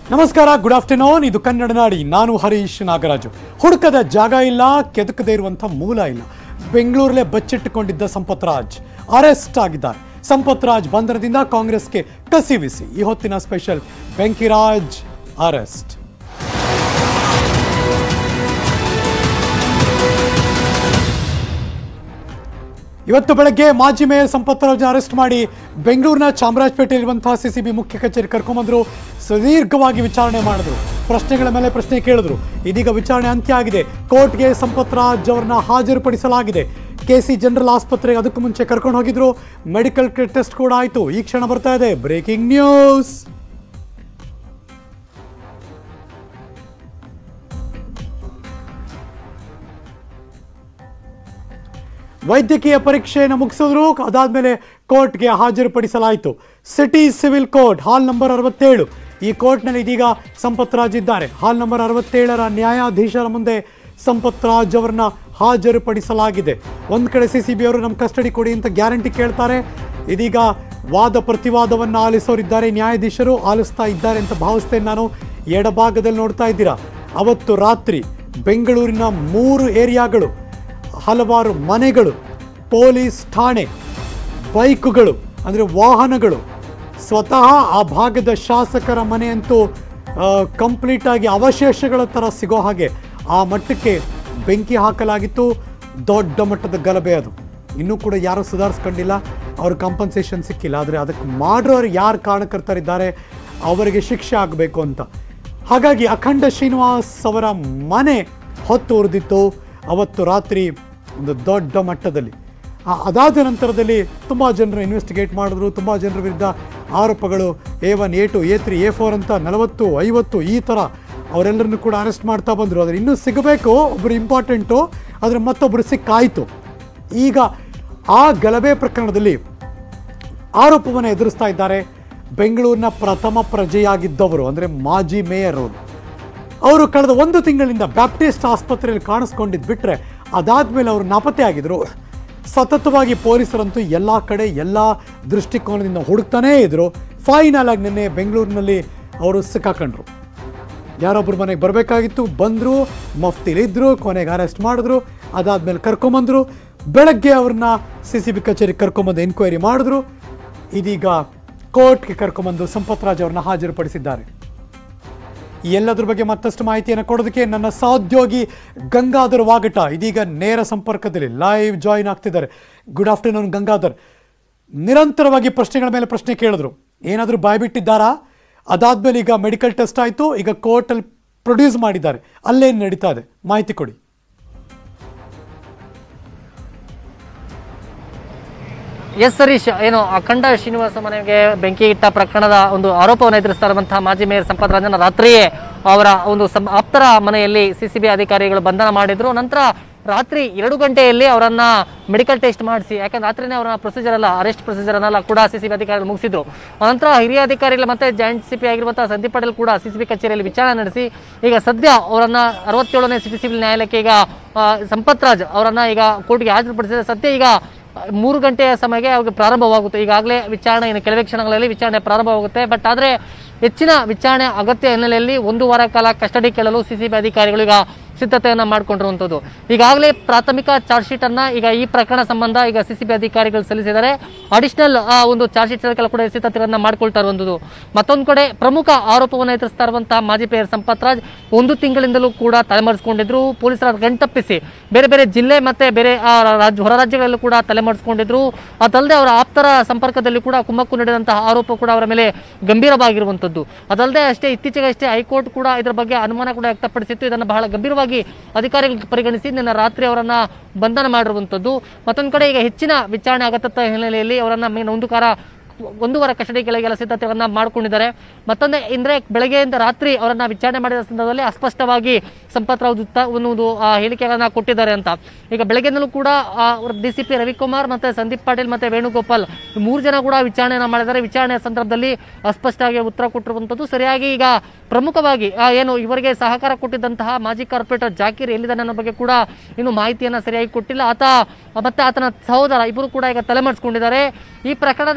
ನಮಸ್ಕಾರ good afternoon ಇದು ಕನ್ನಡ ನಾಡಿ ನಾನು ಹರೀಶ್ ನಾಗರಾಜು ಹುಡುಕದ ಜಾಗ ಇಲ್ಲ ಕೆದಕದೇ ಇರುವಂಥ ಮೂಲ ಇಲ್ಲ ಬೆಂಗಳೂರಲ್ಲೇ ಬಚ್ಚಿಟ್ಟುಕೊಂಡಿದ್ದ ಸಂಪತ್ ರಾಜ್ ಅರೆಸ್ಟ್ ಆಗಿದ್ದಾರೆ ಸಂಪತ್ ರಾಜ್ ಬಂಧನದಿಂದ ಕಾಂಗ್ರೆಸ್ಗೆ ಕಸಿವಿಸಿ ಈ ಹೊತ್ತಿನ ಸ್ಪೆಷಲ್ ಬೆಂಕಿರಾಜ್ ಅರೆಸ್ಟ್ ಇವತ್ತು ಬೆಳಗ್ಗೆ ಮಾಜಿ ಮೇಯರ್ ಸಂಪತ್ ರಾಜ್ ಅರೆಸ್ಟ್ ಮಾಡಿ ಬೆಂಗಳೂರಿನ ಚಾಮರಾಜಪೇಟೆಯಲ್ಲಿರುವಂತಹ ಸಿಸಿಬಿ ಮುಖ್ಯ ಕಚೇರಿ ಕರ್ಕೊಂಬಂದ್ರು ಸುದೀರ್ಘವಾಗಿ ವಿಚಾರಣೆ ಮಾಡಿದ್ರು ಪ್ರಶ್ನೆಗಳ ಮೇಲೆ ಪ್ರಶ್ನೆ ಕೇಳಿದ್ರು ಇದೀಗ ವಿಚಾರಣೆ ಅಂತ್ಯ ಆಗಿದೆ ಕೋರ್ಟ್ಗೆ ಸಂಪತ್ ರಾಜ್ ಅವರನ್ನ ಹಾಜರುಪಡಿಸಲಾಗಿದೆ ಕೆಸಿ ಜನರಲ್ ಆಸ್ಪತ್ರೆಗೆ ಅದಕ್ಕೂ ಮುಂಚೆ ಕರ್ಕೊಂಡು ಹೋಗಿದ್ರು ಮೆಡಿಕಲ್ ಟೆಸ್ಟ್ ಕೂಡ ಆಯಿತು ಈ ಕ್ಷಣ ಬರ್ತಾ ಇದೆ ಬ್ರೇಕಿಂಗ್ ನ್ಯೂಸ್ ವೈದ್ಯಕೀಯ ಪರೀಕ್ಷೆಯನ್ನು ಮುಗಿಸಿದ್ರು ಅದಾದ್ಮೇಲೆ ಕೋರ್ಟ್ಗೆ ಹಾಜರುಪಡಿಸಲಾಯಿತು city civil court hall number ಅರವತ್ತೇಳು ಈ ಕೋರ್ಟ್ನಲ್ಲಿ ಇದೀಗ ಸಂಪತ್ ರಾಜ್ ಇದ್ದಾರೆ ಹಾಲ್ ನಂಬರ್ ಅರವತ್ತೇಳರ ನ್ಯಾಯಾಧೀಶರ ಮುಂದೆ ಸಂಪತ್ ರಾಜ್ ಅವರನ್ನ ಹಾಜರುಪಡಿಸಲಾಗಿದೆ ಒಂದ್ ಕಡೆ ಸಿ ಸಿ ಬಿ ಅವರು ನಮ್ಮ ಕಸ್ಟಡಿ ಕೊಡಿ ಅಂತ ಗ್ಯಾರಂಟಿ ಕೇಳ್ತಾರೆ ಇದೀಗ ವಾದ ಪ್ರತಿವಾದವನ್ನು ಆಲಿಸೋರಿದ್ದಾರೆ ನ್ಯಾಯಾಧೀಶರು ಆಲಿಸ್ತಾ ಇದ್ದಾರೆ ಅಂತ ಭಾವಿಸ್ತೇನೆ ನಾನು ಎಡಭಾಗದಲ್ಲಿ ನೋಡ್ತಾ ಇದ್ದೀರಾ ಅವತ್ತು ರಾತ್ರಿ ಬೆಂಗಳೂರಿನ ಮೂರು ಏರಿಯಾಗಳು ಹಲವಾರು ಮನೆಗಳು ಪೊಲೀಸ್ ಠಾಣೆ ಬೈಕುಗಳು ಅಂದರೆ ವಾಹನಗಳು ಸ್ವತಃ ಆ ಭಾಗದ ಶಾಸಕರ ಮನೆಯಂತೂ ಕಂಪ್ಲೀಟ್ ಆಗಿ ಅವಶೇಷಗಳ ಥರ ಸಿಗೋ ಹಾಗೆ ಆ ಮಟ್ಟಕ್ಕೆ ಬೆಂಕಿ ಹಾಕಲಾಗಿತ್ತು ದೊಡ್ಡ ಮಟ್ಟದ ಗಲಭೆ ಅದು ಇನ್ನೂ ಕೂಡ ಯಾರೂ ಸುಧಾರಿಸ್ಕೊಂಡಿಲ್ಲ ಅವ್ರ ಕಾಂಪನ್ಸೇಷನ್ ಸಿಕ್ಕಿಲ್ಲ ಆದರೆ ಅದಕ್ಕೆ ಮಾಡೋರು ಯಾರು ಕಾರಣಕರ್ತರಿದ್ದಾರೆ ಅವರಿಗೆ ಶಿಕ್ಷೆ ಆಗಬೇಕು ಅಂತ ಹಾಗಾಗಿ ಅಖಂಡ ಶ್ರೀನಿವಾಸ್ ಅವರ ಮನೆ ಹೊತ್ತು ಉರಿದಿತ್ತು ಅವತ್ತು ರಾತ್ರಿ ಒಂದು ದೊಡ್ಡ ಮಟ್ಟದಲ್ಲಿ ಆ- ಅದಾದ ನಂತರದಲ್ಲಿ ತುಂಬ ಜನರು ಇನ್ವೆಸ್ಟಿಗೇಟ್ ಮಾಡಿದ್ರು ತುಂಬ ಜನರ ವಿರುದ್ಧ ಆರೋಪಗಳು A one A two A three A four ಅಂತ ನಲವತ್ತು ಐವತ್ತು ಈ ಥರ ಅವರೆಲ್ಲರನ್ನು ಕೂಡ ಅರೆಸ್ಟ್ ಮಾಡ್ತಾ ಬಂದರು ಆದರೆ ಇನ್ನೂ ಸಿಗಬೇಕು ಒಬ್ಬರು ಇಂಪಾರ್ಟೆಂಟು ಆದರೆ ಮತ್ತೊಬ್ಬರು ಸಿಕ್ಕಾಯಿತು ಈಗ ಆ ಗಲಭೆ ಪ್ರಕರಣದಲ್ಲಿ ಆರೋಪವನ್ನು ಎದುರಿಸ್ತಾ ಇದ್ದಾರೆ ಬೆಂಗಳೂರಿನ ಪ್ರಥಮ ಪ್ರಜೆಯಾಗಿದ್ದವರು ಅಂದರೆ ಮಾಜಿ ಮೇಯರ್ ಅವರು ಅವರು ಕಳೆದ ಒಂದು ತಿಂಗಳಿಂದ ಬ್ಯಾಪ್ಟಿಸ್ಟ್ ಆಸ್ಪತ್ರೆಯಲ್ಲಿ ಕಾಣಿಸ್ಕೊಂಡಿದ್ದು ಬಿಟ್ಟರೆ ಅದಾದಮೇಲೆ ಅವರು ನಾಪತ್ತೆ ಆಗಿದ್ರು ಸತತವಾಗಿ ಪೊಲೀಸರಂತೂ ಎಲ್ಲ ಕಡೆ ಎಲ್ಲ ದೃಷ್ಟಿಕೋನದಿಂದ ಹುಡುಕ್ತಾನೇ ಇದ್ರು ಫೈನಲ್ ಆಗಿ ನಿನ್ನೆ ಬೆಂಗಳೂರಿನಲ್ಲಿ ಅವರು ಸಿಕ್ಕಾಕೊಂಡ್ರು ಯಾರೊಬ್ಬರು ಮನೆಗೆ ಬರಬೇಕಾಗಿತ್ತು ಬಂದರು ಮಫ್ತಿಲಿದ್ದರು ಕೊನೆಗೆ ಅರೆಸ್ಟ್ ಮಾಡಿದ್ರು ಅದಾದ್ಮೇಲೆ ಕರ್ಕೊಂಬಂದರು ಬೆಳಗ್ಗೆ ಅವ್ರನ್ನ ಸಿ ಸಿ ಬಿ ಕಚೇರಿಗೆ ಕರ್ಕೊಂಬಂದು ಎನ್ಕ್ವೈರಿ ಮಾಡಿದ್ರು ಇದೀಗ ಕೋರ್ಟ್ಗೆ ಕರ್ಕೊಂಬಂದು ಸಂಪತ್ ರಾಜ್ ಅವ್ರನ್ನ ಹಾಜರುಪಡಿಸಿದ್ದಾರೆ ಈ ಎಲ್ಲದ್ರ ಬಗ್ಗೆ ಮತ್ತಷ್ಟು ಮಾಹಿತಿಯನ್ನು ಕೊಡೋದಕ್ಕೆ ನನ್ನ ಸಹೋದ್ಯೋಗಿ ಗಂಗಾಧರ್ ವಾಗಟ ಇದೀಗ ನೇರ ಸಂಪರ್ಕದಲ್ಲಿ ಲೈವ್ ಜಾಯಿನ್ ಆಗ್ತಿದ್ದಾರೆ ಗುಡ್ ಆಫ್ಟರ್ನೂನ್ ಗಂಗಾಧರ್ ನಿರಂತರವಾಗಿ ಪ್ರಶ್ನೆಗಳ ಮೇಲೆ ಪ್ರಶ್ನೆ ಕೇಳಿದ್ರು ಏನಾದರೂ ಬಾಯ್ಬಿಟ್ಟಿದ್ದಾರಾ ಅದಾದ್ಮೇಲೆ ಈಗ ಮೆಡಿಕಲ್ ಟೆಸ್ಟ್ ಆಯಿತು ಈಗ ಕೋರ್ಟಲ್ಲಿ ಪ್ರೊಡ್ಯೂಸ್ ಮಾಡಿದ್ದಾರೆ ಅಲ್ಲೇನು ನಡೀತಾ ಇದೆ ಮಾಹಿತಿ ಕೊಡಿ ಎಸ್ ಹರೀಶ್ ಏನು ಅಖಂಡ ಶ್ರೀನಿವಾಸ ಮನೆಗೆ ಬೆಂಕಿ ಇಟ್ಟ ಪ್ರಕರಣದ ಒಂದು ಆರೋಪವನ್ನು ಎದುರಿಸ್ತಾ ಇರುವಂತಹ ಮಾಜಿ ಮೇಯರ್ ಸಂಪತ್ ರಾಜನ ರಾತ್ರಿಯೇ ಅವರ ಒಂದು ಸಂ ಆಪ್ತರ ಮನೆಯಲ್ಲಿ ಸಿಸಿಬಿ ಅಧಿಕಾರಿಗಳು ಬಂಧನ ಮಾಡಿದ್ರು ನಂತರ ರಾತ್ರಿ ಎರಡು ಗಂಟೆಯಲ್ಲಿ ಅವರನ್ನ ಮೆಡಿಕಲ್ ಟೆಸ್ಟ್ ಮಾಡಿಸಿ ಯಾಕಂದ್ರೆ ರಾತ್ರಿನೇ ಅವರ ಪ್ರೊಸೀಜರ್ ಅಲ್ಲ ಅರೆಸ್ಟ್ ಪ್ರೊಸೀಜರ್ ಅನ್ನಲ್ಲ ಕೂಡ ಸಿಸಿಬಿ ಅಧಿಕಾರಿಗಳು ಮುಗಿಸಿದ್ರು ನಂತರ ಹಿರಿಯ ಅಧಿಕಾರಿಗಳು ಮತ್ತೆ ಜಾಯಿಂಟ್ ಸಿಪಿ ಆಗಿರುವಂತಹ ಸಂದೀಪ್ ಪಟೇಲ್ ಕೂಡ ಸಿಸಿಬಿ ಕಚೇರಿಯಲ್ಲಿ ವಿಚಾರಣೆ ನಡೆಸಿ ಈಗ ಸದ್ಯ ಅವರನ್ನ ಅರವತ್ತೇಳನೇ ಸಿಟಿ ಸಿವಿಲ್ ನ್ಯಾಯಾಲಯಕ್ಕೆ ಈಗ ಆ, ಸಂಪತ್ ರಾಜ್ ಅವರನ್ನ ಈಗ ಕೋರ್ಟ್ಗೆ ಹಾಜರುಪಡಿಸಿದ್ರೆ ಸದ್ಯ ಈಗ ಮೂರು ಗಂಟೆಯ ಸಮಯಕ್ಕೆ ಅವ್ರಿಗೆ ಪ್ರಾರಂಭವಾಗುತ್ತೆ ಈಗಾಗಲೇ ವಿಚಾರಣೆ ಇನ್ನು ಕೆಲವೇ ಕ್ಷಣಗಳಲ್ಲಿ ವಿಚಾರಣೆ ಪ್ರಾರಂಭವಾಗುತ್ತೆ ಬಟ್ ಆದರೆ ಹೆಚ್ಚಿನ ವಿಚಾರಣೆ ಅಗತ್ಯ ಹಿನ್ನೆಲೆಯಲ್ಲಿ ಒಂದು ವಾರ ಕಾಲ ಕಸ್ಟಡಿ ಕೇಳಲು ಸಿಸಿಬಿ ಅಧಿಕಾರಿಗಳು ಈಗ ಸಿದ್ಧತೆಯನ್ನ ಮಾಡಿಕೊಂಡಿರುವಂಥದ್ದು ಈಗಾಗಲೇ ಪ್ರಾಥಮಿಕ ಚಾರ್ಜ್ ಶೀಟ್ ಅನ್ನ ಈಗ ಈ ಪ್ರಕರಣ ಸಂಬಂಧ ಈಗ ಸಿಸಿಬಿ ಅಧಿಕಾರಿಗಳು ಸಲ್ಲಿಸಿದ್ದಾರೆ ಅಡಿಷನಲ್ ಒಂದು ಚಾರ್ಜ್ ಶೀಟ್ ಸಲ್ಲಿಸಲು ಕೂಡ ಸಿದ್ಧತೆಯನ್ನ ಮಾಡ್ಕೊಳ್ತಾ ಇರುವಂಥದ್ದು ಮತ್ತೊಂದು ಕಡೆ ಪ್ರಮುಖ ಆರೋಪವನ್ನು ಎದುರಿಸ್ತಾ ಇರುವಂತಹ ಮಾಜಿ ಪ್ಲೇಯರ್ ಸಂಪತ್ ರಾಜ್ ಒಂದು ತಿಂಗಳಿಂದಲೂ ಕೂಡ ತಲೆಮರೆಸಿಕೊಂಡಿದ್ರು ಪೊಲೀಸರ ಕಣ್ತಪ್ಪಿಸಿ ಬೇರೆ ಬೇರೆ ಜಿಲ್ಲೆ ಮತ್ತೆ ಬೇರೆ ಆ, ರಾಜ್ಯ ಹೊರ ರಾಜ್ಯಗಳಲ್ಲೂ ಕೂಡ ತಲೆಮರೆಸಿಕೊಂಡಿದ್ರು ಅದಲ್ಲದೆ ಅವರ ಆಪ್ತರ ಸಂಪರ್ಕದಲ್ಲಿ ಕೂಡ ಕುಮ್ಮಕ್ಕು ನಡೆದಂತಹ ಆರೋಪ ಕೂಡ ಅವರ ಮೇಲೆ ಗಂಭೀರವಾಗಿರುವಂಥದ್ದು ಅದಲ್ಲದೆ ಅಷ್ಟೇ ಇತ್ತೀಚೆಗಷ್ಟೇ ಹೈಕೋರ್ಟ್ ಕೂಡ ಇದರ ಬಗ್ಗೆ ಅನುಮಾನ ಕೂಡ ವ್ಯಕ್ತಪಡಿಸಿತ್ತು ಇದನ್ನು ಬಹಳ ಗಂಭೀರವಾಗಿ ಅಧಿಕಾರಿಗಳು ಪರಿಗಣಿಸಿ ನಿನ್ನ ರಾತ್ರಿ ಅವರನ್ನ ಬಂಧನ ಮಾಡಿರುವಂಥದ್ದು ಮತ್ತೊಂದು ಕಡೆ ಈಗ ಹೆಚ್ಚಿನ ವಿಚಾರಣೆ ಅಗತ್ಯತೆ ಹಿನ್ನೆಲೆಯಲ್ಲಿ ಅವರನ್ನ ಮೇನ್ ಒಂದು ಕಾರ ಒಂದು ವಾರ ಕಸ್ಟಡಿ ಕೆಳಗೆಲ್ಲ ಸಿದ್ಧತೆಗಳನ್ನ ಮಾಡ್ಕೊಂಡಿದ್ದಾರೆ ಮತ್ತೊಂದು ಅಂದ್ರೆ ಬೆಳಗ್ಗೆಯಿಂದ ರಾತ್ರಿ ಅವರನ್ನ ವಿಚಾರಣೆ ಮಾಡಿದ ಸಂದರ್ಭದಲ್ಲಿ ಅಸ್ಪಷ್ಟವಾಗಿ ಸಂಪತ್ ರಾವ್ ದುತ್ತ ಒಂದು ಆ, ಹೇಳಿಕೆಗಳನ್ನ ಕೊಟ್ಟಿದ್ದಾರೆ ಅಂತ ಈಗ ಬೆಳಗ್ಗೆನಲ್ಲೂ ಕೂಡ ಡಿ ಸಿ ಪಿ ರವಿಕುಮಾರ್ ಮತ್ತೆ ಸಂದೀಪ್ ಪಾಟೀಲ್ ಮತ್ತೆ ವೇಣುಗೋಪಾಲ್ ಈ ಮೂರು ಜನ ಕೂಡ ವಿಚಾರಣೆಯನ್ನ ಮಾಡಿದ್ದಾರೆ ವಿಚಾರಣೆಯ ಸಂದರ್ಭದಲ್ಲಿ ಅಸ್ಪಷ್ಟವಾಗಿ ಉತ್ತರ ಕೊಟ್ಟಿರುವಂಥದ್ದು ಸರಿಯಾಗಿ ಈಗ ಪ್ರಮುಖವಾಗಿ ಆ, ಏನು ಇವರಿಗೆ ಸಹಕಾರ ಕೊಟ್ಟಿದ್ದಂತಹ ಮಾಜಿ ಕಾರ್ಪೊರೇಟರ್ ಜಾಕೀರ್ ಎಲ್ಲಿದ್ದಾನೆ ಅನ್ನೋ ಬಗ್ಗೆ ಕೂಡ ಇನ್ನು ಮಾಹಿತಿಯನ್ನ ಸರಿಯಾಗಿ ಕೊಟ್ಟಿಲ್ಲ ಆತ ಮತ್ತೆ ಆತನ ಸಹೋದರ ಇಬ್ಬರು ಕೂಡ ಈಗ ತಲೆಮರೆಸ್ಕೊಂಡಿದ್ದಾರೆ ಈ ಪ್ರಕರಣದ ಆ,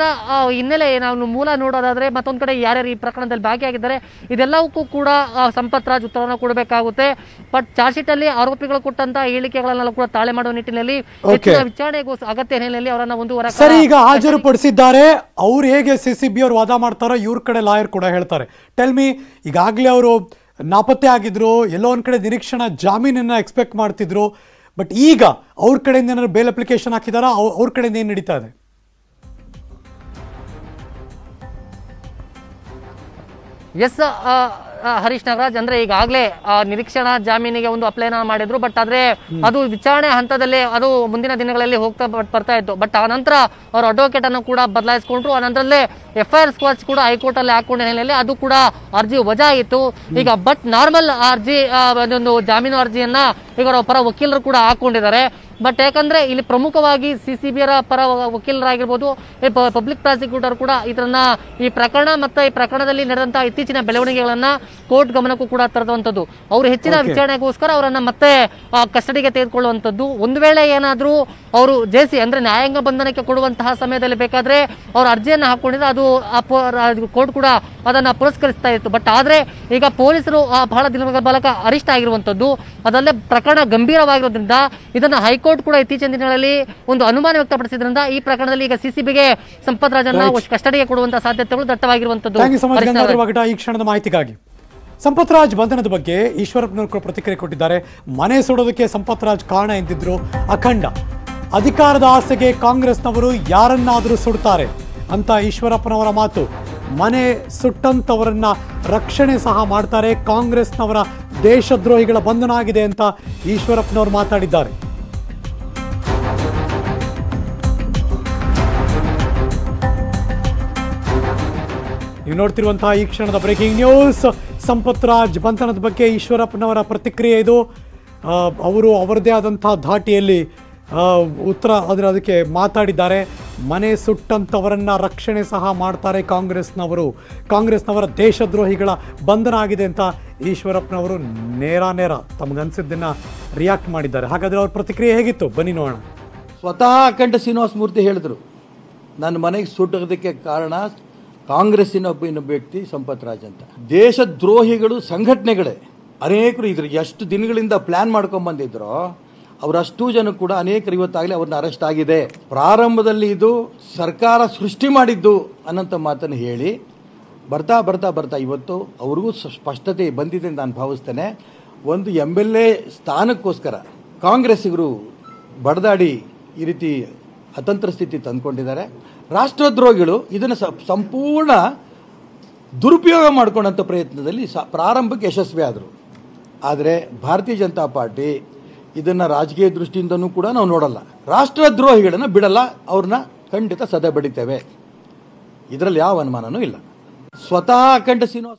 ಹಿನ್ನೆಲೆ ನಾವು ಮೂಲ ನೋಡೋದಾದ್ರೆ ಮತ್ತೊಂದು ಕಡೆ ಯಾರ್ಯಾರು ಈ ಪ್ರಕರಣದಲ್ಲಿ ಭಾಗಿಯಾಗಿದ್ದಾರೆ ಇದೆಲ್ಲವಕ್ಕೂ ಕೂಡ ಆ, ಸಂಪತ್ ರಾಜ್ ಉತ್ತರವನ್ನು ಕೊಡಬೇಕಾಗುತ್ತೆ ಬಟ್ ಚಾರ್ಜ್ ಶೀಟ್ ಅಲ್ಲಿ ಆರೋಪಿಗಳು ಕೊಟ್ಟಂತ ಹೇಳಿಕೆಗಳನ್ನೆಲ್ಲ ಕೂಡ ತಾಳೆ ಮಾಡುವ ನಿಟ್ಟಿನಲ್ಲಿ ಹೆಚ್ಚಿನ ವಿಚಾರಣೆಗೂ ಅಗತ್ಯ ಹಿನ್ನೆಲೆಯಲ್ಲಿ ಅವರನ್ನ ಒಂದೂವರೆ ಕಾಲ ಸರಿ ಈಗ ಹಾಜರುಪಡಿಸಿದ್ದಾರೆ ಅವ್ರು ಹೇಗೆ ಸಿ ಸಿ ಬಿ ಅವ್ರು ವಾದ ಮಾಡ್ತಾರೋ ಇವ್ರ ಕಡೆ ಲಾಯರ್ ಕೂಡ ಹೇಳ್ತಾರೆ ಟೆಲ್ಮಿ ಈಗಾಗಲೇ ಅವರು ನಾಪತ್ತೆ ಆಗಿದ್ರು ಎಲ್ಲೋ ಒಂದ್ ಕಡೆ ನಿರೀಕ್ಷಣಾ ಜಾಮೀನನ್ನ ಎಕ್ಸ್ಪೆಕ್ಟ್ ಮಾಡ್ತಿದ್ರು ಬಟ್ ಈಗ ಅವ್ರ ಕಡೆಯಿಂದ ಏನಾದ್ರು ಬೇಲ್ ಅಪ್ಲಿಕೇಶನ್ ಹಾಕಿದಾರಾ ಅವ್- ಅವ್ರ ಕಡೆಯಿಂದ ಏನ್ ನಡೀತಾ ಇದೆ ಎಸ್ ಹರೀಶ್ ನಾಗರಾಜ್ ಅಂದ್ರೆ ಈಗಾಗಲೇ ನಿರೀಕ್ಷಣಾ ಜಾಮೀನಿಗೆ ಒಂದು ಅಪ್ಲೈನ ಮಾಡಿದ್ರು ಬಟ್ ಆದ್ರೆ ಅದು ವಿಚಾರಣೆ ಹಂತದಲ್ಲಿ ಅದು ಮುಂದಿನ ದಿನಗಳಲ್ಲಿ ಹೋಗ್ತಾ ಬ- ಬರ್ತಾ ಇತ್ತು ಬಟ್ ಆ ನಂತರ ಅವ್ರ ಅಡ್ವೊಕೇಟ್ ಅನ್ನು ಕೂಡ ಬದಲಾಯಿಸಿಕೊಂಡ್ರು ಆ ನಂತರಲ್ಲೇ ಎಫ್ ಐ ಆರ್ ಸ್ಕ್ವಾಚ್ ಕೂಡ ಹೈಕೋರ್ಟ್ ಅಲ್ಲಿ ಹಾಕೊಂಡ ಹಿನ್ನೆಲೆಯಲ್ಲಿ ಅದು ಕೂಡ ಅರ್ಜಿ ವಜಾ ಆಯಿತು ಈಗ ಬಟ್ ನಾರ್ಮಲ್ ಅರ್ಜಿ ಆ, ಒಂದೊಂದು ಜಾಮೀನು ಅರ್ಜಿಯನ್ನ ಈಗ ಅವರ ಪರ ವಕೀಲರು ಕೂಡ ಹಾಕೊಂಡಿದ್ದಾರೆ ಬಟ್ ಯಾಕಂದ್ರೆ ಇಲ್ಲಿ ಪ್ರಮುಖವಾಗಿ ಸಿ ಸಿ ಬಿ ಪರ ವ- ವಕೀಲರಾಗಿರ್ಬೋದು ಪಬ್ಲಿಕ್ ಪ್ರಾಸಿಕ್ಯೂಟರ್ ಕೂಡ ಇದನ್ನ ಈ ಪ್ರಕರಣ ಮತ್ತೆ ಈ ಪ್ರಕರಣದಲ್ಲಿ ನಡೆದಂತಹ ಇತ್ತೀಚಿನ ಬೆಳವಣಿಗೆಗಳನ್ನ ಕೋರ್ಟ್ ಗಮನಕ್ಕೂ ಕೂಡ ತರುವಂತದ್ದು ಅವರು ಹೆಚ್ಚಿನ ವಿಚಾರಣೆಗೋಸ್ಕರ ಅವರನ್ನ ಮತ್ತೆ ಆ, ಕಸ್ಟಡಿಗೆ ತೆಗೆದುಕೊಳ್ಳುವಂತದ್ದು ಒಂದು ವೇಳೆ ಏನಾದ್ರೂ ಅವರು ಜೆಸಿ ಅಂದ್ರೆ ನ್ಯಾಯಾಂಗ ಬಂಧನಕ್ಕೆ ಕೊಡುವಂತಹ ಸಮಯದಲ್ಲಿ ಬೇಕಾದ್ರೆ ಅವ್ರ ಅರ್ಜಿಯನ್ನ ಹಾಕೊಂಡಿದ್ರೆ ಅದು ಕೋರ್ಟ್ ಕೂಡ ಅದನ್ನ ಪುರಸ್ಕರಿಸ್ತಾ ಇತ್ತು ಬಟ್ ಆದ್ರೆ ಈಗ ಪೊಲೀಸರು ಆ, ಬಹಳ ದಿನಗಳ ಬಳಿಕ ಅರಿಷ್ಟ ಆಗಿರುವಂತದ್ದು ಅದಲ್ಲೇ ಪ್ರಕರಣ ಗಂಭೀರವಾಗಿರೋದ್ರಿಂದ ಇದನ್ನ ಹೈಕೋರ್ಟ್ ಕೂಡ ಇತ್ತೀಚಿನ ದಿನಗಳಲ್ಲಿ ಒಂದು ಅನುಮಾನ ವ್ಯಕ್ತಪಡಿಸಿದ್ರಿಂದ ಈ ಪ್ರಕರಣದಲ್ಲಿ ಈಗ ಸಿಸಿಬಿಗೆ ಸಂಪತ್ ರಾಜನ್ನ ಕಸ್ಟಡಿಗೆ ಕೊಡುವಂತಹ ಸಾಧ್ಯತೆಗಳು ದಟ್ಟವಾಗಿರುವಂತದ್ದು thank you so much Harish Gangadhara Nagaraj. ವಾಗಟ ಈ ಕ್ಷಣದ ಮಾಹಿತಿಗಾಗಿ ಸಂಪತ್ ರಾಜ್ ಬಂಧನದ ಬಗ್ಗೆ ಈಶ್ವರಪ್ಪನವರು ಕೂಡ ಪ್ರತಿಕ್ರಿಯೆ ಕೊಟ್ಟಿದ್ದಾರೆ ಮನೆ ಸುಡೋದಕ್ಕೆ ಸಂಪತ್ ರಾಜ್ ಕಾರಣ ಎಂದಿದ್ರು ಅಖಂಡ ಅಧಿಕಾರದ ಆಸೆಗೆ ಕಾಂಗ್ರೆಸ್ನವರು ಯಾರನ್ನಾದರೂ ಸುಡ್ತಾರೆ ಅಂತ ಈಶ್ವರಪ್ಪನವರ ಮಾತು ಮನೆ ಸುಟ್ಟಂತವರನ್ನ ರಕ್ಷಣೆ ಸಹ ಮಾಡ್ತಾರೆ ಕಾಂಗ್ರೆಸ್ನವರ ದೇಶದ್ರೋಹಿಗಳ ಬಂಧನ ಆಗಿದೆ ಅಂತ ಈಶ್ವರಪ್ಪನವರು ಮಾತಾಡಿದ್ದಾರೆ ನೀವು ನೋಡ್ತಿರುವಂತಹ ಈ ಕ್ಷಣದ ಬ್ರೇಕಿಂಗ್ ನ್ಯೂಸ್ ಸಂಪತ್ ರಾಜ್ ಬಂಧನದ ಬಗ್ಗೆ ಈಶ್ವರಪ್ಪನವರ ಪ್ರತಿಕ್ರಿಯೆ ಇದು ಆ, ಅವರು ಅವರದೇ ಆದಂತಹ ಧಾಟಿಯಲ್ಲಿ ಆ, ಉತ್ತರ ಅದರ ಅದಕ್ಕೆ ಮಾತಾಡಿದ್ದಾರೆ ಮನೆ ಸುಟ್ಟಂಥವರನ್ನ ರಕ್ಷಣೆ ಸಹ ಮಾಡ್ತಾರೆ ಕಾಂಗ್ರೆಸ್ನವರು ಕಾಂಗ್ರೆಸ್ನವರ ದೇಶದ್ರೋಹಿಗಳ ಬಂಧನ ಆಗಿದೆ ಅಂತ ಈಶ್ವರಪ್ಪನವರು ನೇರ ನೇರ ತಮಗನ್ಸಿದ್ದನ್ನ ರಿಯಾಕ್ಟ್ ಮಾಡಿದ್ದಾರೆ ಹಾಗಾದ್ರೆ ಅವ್ರ ಪ್ರತಿಕ್ರಿಯೆ ಹೇಗಿತ್ತು ಬನ್ನಿ ನೋಡೋಣ ಸ್ವತಃ ಅಖಂಡ ಶ್ರೀನಿವಾಸ ಮೂರ್ತಿ ಹೇಳಿದರು ನನ್ನ ಮನೆಗೆ ಸುಟ್ಟೋದಕ್ಕೆ ಕಾರಣ ಕಾಂಗ್ರೆಸ್ಸಿನ ಒಬ್ಬ ಇನ್ನೊಬ್ಬ ವ್ಯಕ್ತಿ ಸಂಪತ್ ರಾಜ್ ಅಂತ ದೇಶದ್ರೋಹಿಗಳು ಸಂಘಟನೆಗಳೇ ಅನೇಕರು ಇದ್ರ ಎಷ್ಟು ದಿನಗಳಿಂದ ಪ್ಲಾನ್ ಮಾಡ್ಕೊಂಡ್ ಬಂದಿದ್ರೋ ಅವರಷ್ಟು ಜನ ಕೂಡ ಅನೇಕರು ಇವತ್ತಾಗಲೇ ಅವ್ರನ್ನ ಅರೆಸ್ಟ್ ಆಗಿದೆ ಪ್ರಾರಂಭದಲ್ಲಿ ಇದು ಸರ್ಕಾರ ಸೃಷ್ಟಿ ಮಾಡಿದ್ದು ಅನ್ನೋಂಥ ಮಾತನ್ನು ಹೇಳಿ ಬರ್ತಾ ಬರ್ತಾ ಬರ್ತಾ ಇವತ್ತು ಅವ್ರಿಗೂ ಸ- ಸ್ಪಷ್ಟತೆ ಬಂದಿದೆ ಅಂತ ನಾನು ಭಾವಿಸ್ತೇನೆ ಒಂದು ಎಮ್ ಎಲ್ ಎ ಸ್ಥಾನಕ್ಕೋಸ್ಕರ ಕಾಂಗ್ರೆಸ್ಸಿಗರು ಬಡದಾಡಿ ಈ ರೀತಿ ಅತಂತ್ರ ಸ್ಥಿತಿ ತಂದ್ಕೊಂಡಿದ್ದಾರೆ ರಾಷ್ಟ್ರದ್ರೋಹಿಗಳು ಇದನ್ನು ಸ- ಸಂಪೂರ್ಣ ದುರುಪಯೋಗ ಮಾಡ್ಕೊಂಡಂಥ ಪ್ರಯತ್ನದಲ್ಲಿ ಸ ಪ್ರಾರಂಭಕ್ಕೆ ಯಶಸ್ವಿ ಆದರು ಆದರೆ ಭಾರತೀಯ ಜನತಾ ಪಾರ್ಟಿ ಇದನ್ನು ರಾಜಕೀಯ ದೃಷ್ಟಿಯಿಂದನೂ ಕೂಡ ನಾವು ನೋಡಲ್ಲ ರಾಷ್ಟ್ರದ್ರೋಹಿಗಳನ್ನು ಬಿಡಲ್ಲ ಅವ್ರನ್ನ ಖಂಡಿತ ಸದಾ ಬಡಿತೇವೆ ಇದರಲ್ಲಿ ಯಾವ ಅನುಮಾನನೂ ಇಲ್ಲ ಸ್ವತಃ ಅಖಂಡ ಶ್ರೀನಿವಾಸ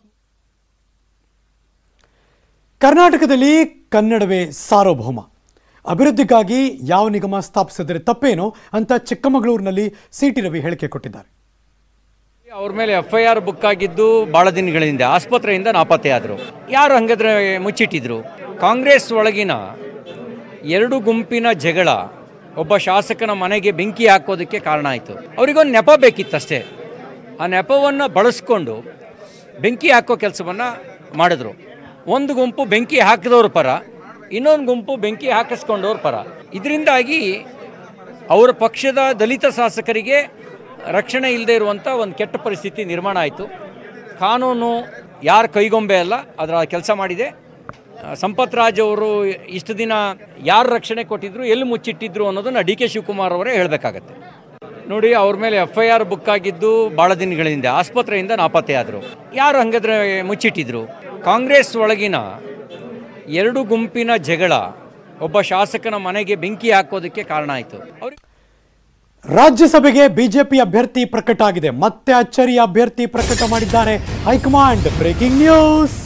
ಕರ್ನಾಟಕದಲ್ಲಿ ಕನ್ನಡವೇ ಸಾರ್ವಭೌಮ ಅಭಿವೃದ್ಧಿಗಾಗಿ ಯಾವ ನಿಗಮ ಸ್ಥಾಪಿಸಿದರೆ ತಪ್ಪೇನು ಅಂತ ಚಿಕ್ಕಮಗಳೂರಿನಲ್ಲಿ ಸಿಟಿ ರವಿ ಹೇಳಿಕೆ ಕೊಟ್ಟಿದ್ದಾರೆ ಅವ್ರ ಮೇಲೆ ಎಫ್ ಐ ಆರ್ ಬುಕ್ ಆಗಿದ್ದು ಭಾಳ ದಿನಗಳಿಂದ ಆಸ್ಪತ್ರೆಯಿಂದ ನಾಪತ್ತೆಯಾದರು ಯಾರು ಹಂಗಾದ್ರೆ ಮುಚ್ಚಿಟ್ಟಿದ್ರು ಕಾಂಗ್ರೆಸ್ ಒಳಗಿನ ಎರಡು ಗುಂಪಿನ ಜಗಳ ಒಬ್ಬ ಶಾಸಕನ ಮನೆಗೆ ಬೆಂಕಿ ಹಾಕೋದಕ್ಕೆ ಕಾರಣ ಆಯಿತು ಅವರಿಗೊಂದು ನೆಪ ಬೇಕಿತ್ತಷ್ಟೇ ಆ ನೆಪವನ್ನು ಬಳಸ್ಕೊಂಡು ಬೆಂಕಿ ಹಾಕೋ ಕೆಲಸವನ್ನು ಮಾಡಿದ್ರು ಒಂದು ಗುಂಪು ಬೆಂಕಿ ಹಾಕಿದವ್ರ ಪರ ಇನ್ನೊಂದು ಗುಂಪು ಬೆಂಕಿ ಹಾಕಿಸ್ಕೊಂಡವ್ರ ಪರ ಇದರಿಂದಾಗಿ ಅವರ ಪಕ್ಷದ ದಲಿತ ಶಾಸಕರಿಗೆ ರಕ್ಷಣೆ ಇಲ್ಲದೆ ಇರುವಂಥ ಒಂದು ಕೆಟ್ಟ ಪರಿಸ್ಥಿತಿ ನಿರ್ಮಾಣ ಆಯಿತು ಕಾನೂನು ಯಾರ ಕೈಗೊಂಬೆ ಅಲ್ಲ ಅದರ ಕೆಲಸ ಮಾಡಿದೆ ಆ, ಸಂಪತ್ ರಾಜ್ ಅವರು ಇಷ್ಟು ದಿನ ಯಾರು ರಕ್ಷಣೆ ಕೊಟ್ಟಿದ್ರು ಎಲ್ಲಿ ಮುಚ್ಚಿಟ್ಟಿದ್ರು ಅನ್ನೋದನ್ನು ಡಿ ಕೆ ಶಿವಕುಮಾರ್ ಅವರೇ ಹೇಳಬೇಕಾಗತ್ತೆ ನೋಡಿ ಅವ್ರ ಮೇಲೆ ಎಫ್ ಐ ಆರ್ ಬುಕ್ ಆಗಿದ್ದು ಭಾಳ ದಿನಗಳಿಂದ ಆಸ್ಪತ್ರೆಯಿಂದ ನಾಪತ್ತೆಯಾದರು ಯಾರು ಹಂಗಾದ್ರೆ ಮುಚ್ಚಿಟ್ಟಿದ್ರು ಕಾಂಗ್ರೆಸ್ ಒಳಗಿನ ಎರಡು ಗುಂಪಿನ ಜಗಳ ಒಬ್ಬ ಶಾಸಕನ ಮನೆಗೆ ಬೆಂಕಿ ಹಾಕೋದಕ್ಕೆ ಕಾರಣ ಆಯಿತು ಅವ್ರಿಗೆ ರಾಜ್ಯಸಭೆಗೆ ಬಿಜೆಪಿ ಅಭ್ಯರ್ಥಿ ಪ್ರಕಟ ಆಗಿದೆ ಮತ್ತೆ ಅಚ್ಚರಿಯ ಅಭ್ಯರ್ಥಿ ಪ್ರಕಟ ಮಾಡಿದ್ದಾರೆ high command breaking news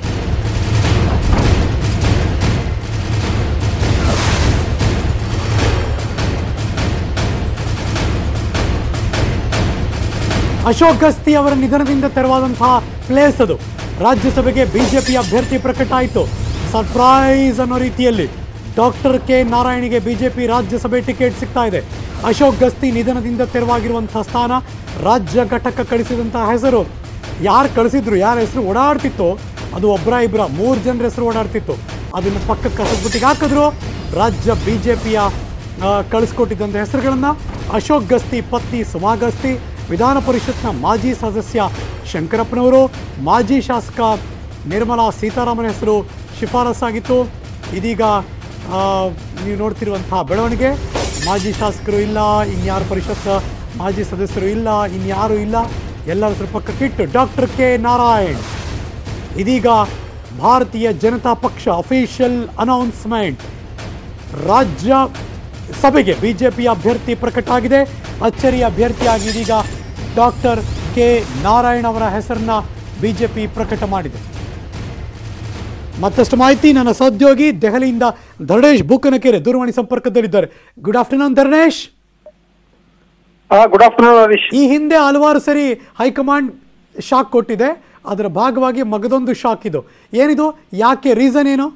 Ashok Gasti ಅವರ ನಿಧನದಿಂದ ತೆರವಾದಂತಹ ಪ್ಲೇಸ್ ಅದು ರಾಜ್ಯಸಭೆಗೆ ಬಿಜೆಪಿ ಅಭ್ಯರ್ಥಿ ಪ್ರಕಟ ಆಯಿತು ಸರ್ಪ್ರೈಸ್ ಅನ್ನೋ ರೀತಿಯಲ್ಲಿ ಡಾಕ್ಟರ್ ಕೆ ನಾರಾಯಣಿಗೆ ಬಿಜೆಪಿ ರಾಜ್ಯಸಭೆ ಟಿಕೆಟ್ ಸಿಗ್ತಾ ಇದೆ ಅಶೋಕ್ ಗಸ್ತಿ ನಿಧನದಿಂದ ತೆರವಾಗಿರುವಂತಹ ಸ್ಥಾನ ರಾಜ್ಯ ಘಟಕ ಕಳಿಸಿದಂತಹ ಹೆಸರು ಯಾರು ಕಳಿಸಿದ್ರು ಯಾರ ಹೆಸರು ಓಡಾಡ್ತಿತ್ತೋ ಅದು ಒಬ್ಬರ ಇಬ್ಬರ ಮೂರು ಜನರ ಹೆಸರು ಓಡಾಡ್ತಿತ್ತು ಅದನ್ನು ಪಕ್ಕಕ್ಕೆ ಕಸದ್ಬಿಟ್ಟಿಗೆ ಹಾಕಿದ್ರು ರಾಜ್ಯ ಬಿ ಜೆ ಪಿಯ ಕಳಿಸ್ಕೊಟ್ಟಿದ್ದಂಥ ಹೆಸರುಗಳನ್ನು ಅಶೋಕ್ ಗಸ್ತಿ ಪತ್ನಿ ಸುಮಾ ಗಸ್ತಿ ವಿಧಾನ ಪರಿಷತ್ನ ಮಾಜಿ ಸದಸ್ಯ ಶಂಕರಪ್ಪನವರು ಮಾಜಿ ಶಾಸಕ ನಿರ್ಮಲಾ ಸೀತಾರಾಮನ್ ಹೆಸರು ಶಿಫಾರಸ್ಸಾಗಿತ್ತು ಇದೀಗ ಆ, ನೀವು ನೋಡ್ತಿರುವಂತಹ ಬೆಳವಣಿಗೆ ಮಾಜಿ ಶಾಸಕರು ಇಲ್ಲ ಇನ್ಯಾರು ಪರಿಷತ್ ಮಾಜಿ ಸದಸ್ಯರು ಇಲ್ಲ ಇನ್ಯಾರು ಇಲ್ಲ ಎಲ್ಲರ ಹೆಸರು ಪಕ್ಕಕ್ಕಿಟ್ಟು ಡಾಕ್ಟರ್ ಕೆ ನಾರಾಯಣ್ ಇದೀಗ ಭಾರತೀಯ ಜನತಾ ಪಕ್ಷ ಅಫಿಷಿಯಲ್ ಅನೌನ್ಸ್ಮೆಂಟ್ ರಾಜ್ಯ ಸಭೆಗೆ ಬಿಜೆಪಿ ಅಭ್ಯರ್ಥಿ ಪ್ರಕಟ ಆಗಿದೆ ಅಚ್ಚರಿ ಅಭ್ಯರ್ಥಿಯಾಗಿ ಇದೀಗ ಡಾಕ್ಟರ್ ಕೆ ನಾರಾಯಣ್ ಅವರ ಹೆಸರನ್ನ ಬಿಜೆಪಿ ಪ್ರಕಟ ಮಾಡಿದೆ ಮತ್ತಷ್ಟು ಮಾಹಿತಿ ನನ್ನ ಸಹೋದ್ಯೋಗಿ ದೆಹಲಿಯಿಂದ ಧರಣೇಶ್ ಬೂಕನಕೆರೆ ದೂರವಾಣಿ ಸಂಪರ್ಕದಲ್ಲಿದ್ದಾರೆ good afternoon Dharanesh good afternoon Harish ಈ ಹಿಂದೆ ಹಲವಾರು ಸರಿ ಹೈಕಮಾಂಡ್ ಶಾಕ್ ಕೊಟ್ಟಿದೆ ಅದರ ಭಾಗವಾಗಿ ಮಗದೊಂದು ಶಾಕ್ ಇದು ಏನಿದು ಯಾಕೆ ರೀಸನ್ ಏನು